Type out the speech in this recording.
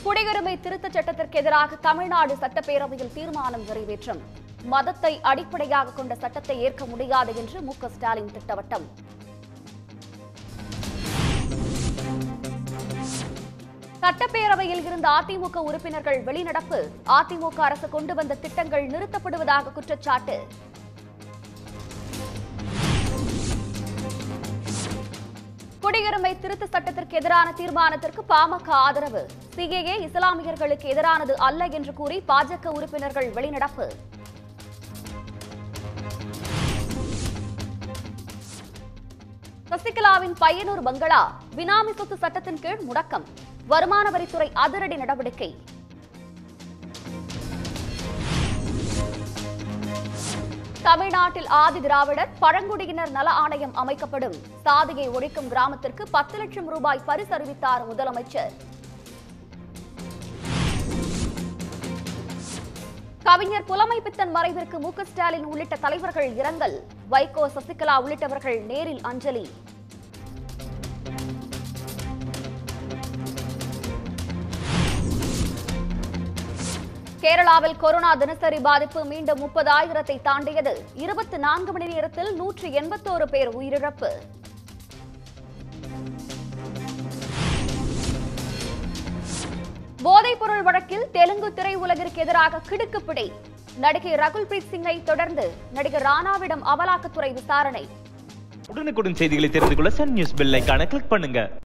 குடியுரிமை திருத்தச் சட்டத்திற்கு எதிராக தமிழ்நாடு சட்டப்பேரவையில் தீர்மானம் நிறைவேற்றும் மதத்தை அடிப்படையாக கொண்ட சட்டத்தை ஏற்க முடியாது என்று மு க ஸ்டாலின் திட்டவட்டம் சட்டப்பேரவையில் இருந்த அதிமுக உறுப்பினர்கள் வெளிநடப்பு அதிமுக அரசு கொண்டு வந்த திட்டங்கள் நிறுத்தப்படுவதாக குற்றச்சாட்டு குடியுரிமை திருத்த சட்டத்திற்கு எதிரான தீர்மானத்திற்கு பாமக ஆதரவு சிஏஏ இஸ்லாமியர்களுக்கு எதிரானது அல்ல என்று கூறி பாஜக உறுப்பினர்கள் வெளிநடப்பு சசிகலாவின் பையனூர் பங்களா பினாமி சொத்து சட்டத்தின் கீழ் முடக்கம் வருமான வரித்துறை அதிரடி நடவடிக்கை தமிழ்நாட்டில் ஆதி திராவிடர் பழங்குடியினர் நல ஆணையம் அமைக்கப்படும் சாதியை ஒழிக்கும் கிராமத்திற்கு பத்து லட்சம் ரூபாய் பரிசு அறிவித்தார் முதலமைச்சர் கவிஞர் புலமை பித்தன் மறைவிற்கு மு க ஸ்டாலின் உள்ளிட்ட தலைவர்கள் இரங்கல் வைகோ சசிகலா உள்ளிட்டவர்கள் நேரில் அஞ்சலி கேரளாவில் கொரோனா தினசரி பாதிப்பு மீண்டும் முப்பதாயிரத்தை தாண்டியது இருபத்தி நான்கு மணி நேரத்தில் நூற்றி எண்பத்தோரு பேர் உயிரிழப்பு போதைப்பொருள் வழக்கில் தெலுங்கு திரையுலகிற்கு எதிராக கிடுக்குப்பிடி நடிகை ரகுல் பிரீத் சிங்கை தொடர்ந்து நடிகர் ராணாவிடம் அமலாக்கத்துறை விசாரணை உடனுக்குடன் செய்திகளை தெரிந்து கொள்ள சன் நியூஸ் பெல் ஐகானை கிளிக் பண்ணுங்க